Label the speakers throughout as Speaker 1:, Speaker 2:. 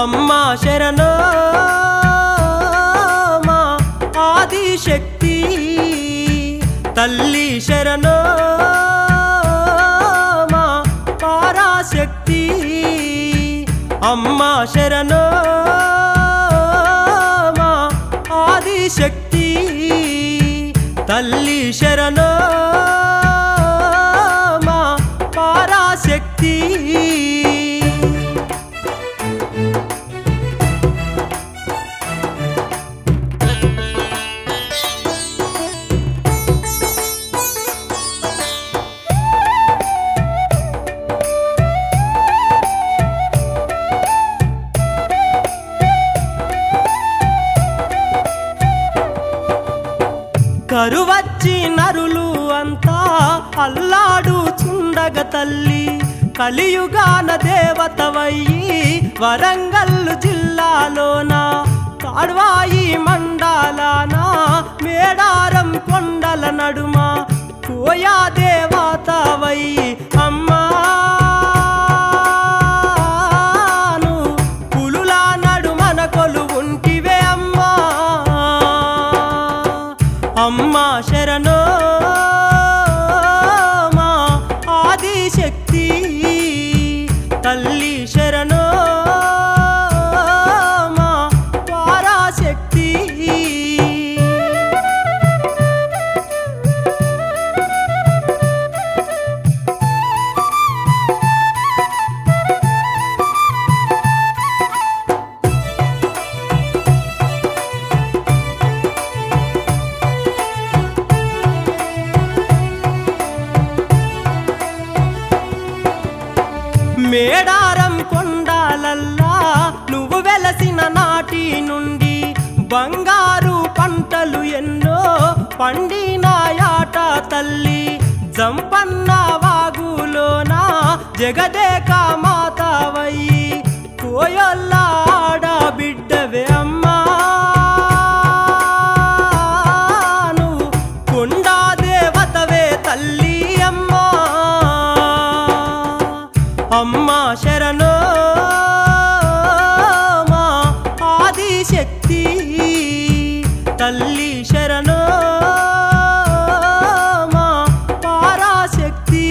Speaker 1: అమ్మా శరణో మా ఆదిశక్తి తల్లి శరణో మా పరాశక్తి అమ్మా శరణో మా ఆదిశక్తి తల్లి శరణో మా పరాశక్తి కరువచ్చి నరులు అంతా అల్లాడు చుండగ తల్లి కలియుగాన దేవతవయ్యి వరంగల్లు జిల్లాలోన కాడ్వాయి మండలాన మేడారం కొండల నడుమ కోయా దేవతవయ్యి అమ్మా నువ్వు పులుల నడుమన కొలువుంటివే అమ్మా అమ్మా శరణో మా ఆదిశక్తి తల్లి శరణో మా పరాశక్తి మేడారం కొండాలల్లా నువ్వు వెలసిన నాటి నుండి బంగారు పంటలు ఎన్నో పండినాయాట తల్లి జంపన్న వాగులోన జగదేక మాతవయ్యి కోయొల్లాడ బిడ్డవే అమ్మా నువ్వు కొండా దేవతవే తల్లి అమ్మా అమ్మా శరణో మా ఆదిశక్తి తల్లి శరణో మా పరాశక్తి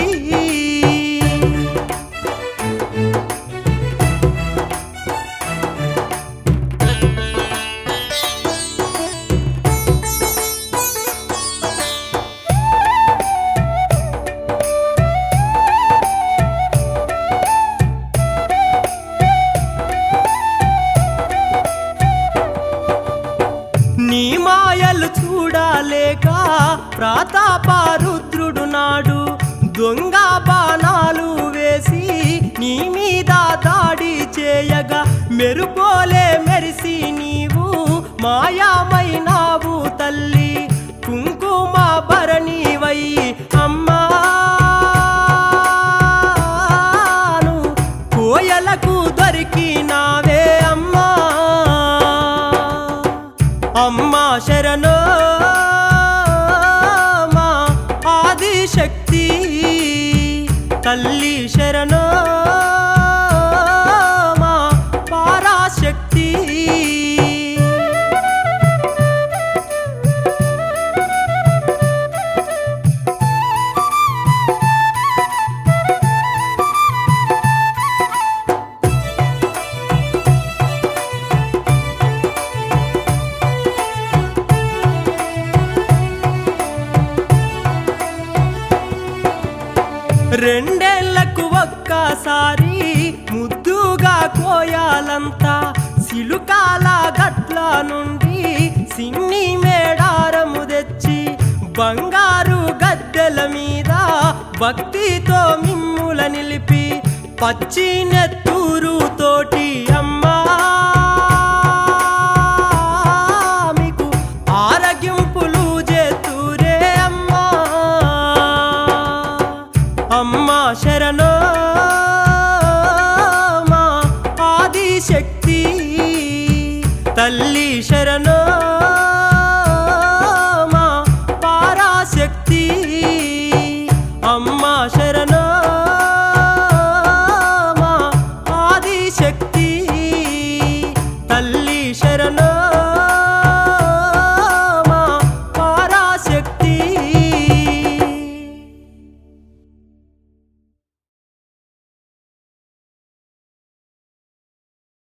Speaker 1: నీ మాయలు చూడలేక ప్రతాపరుద్రుడు నాడు దొంగ బాణాలు వేసి నీ మీద దాడి చేయగా మెరుపోలే మెరిసి నీవు మాయామైనావు తల్లి కుంకుమ భరణివై అమ్మా నువ్వు కోయలకు దొరికినావే అమ్మా అమ్మా శరణో మా ఆదిశక్తి తల్లి శరణో మా పరాశక్తి రెండేళ్లకు ఒక్కసారి ముద్దుగా కోయాలంతా సిలుకాల గట్ల నుండి సిన్ని మేడారము తెచ్చి బంగారు గద్దెల మీద భక్తితో మిమ్ముల నిలిపి పచ్చి నెత్తూరు తోటి అమ్మా మీకు ఆరగింపులు చేతూరే అమ్మా అమ్మా శరణో మా ఆదిశక్తి తల్లి శరణో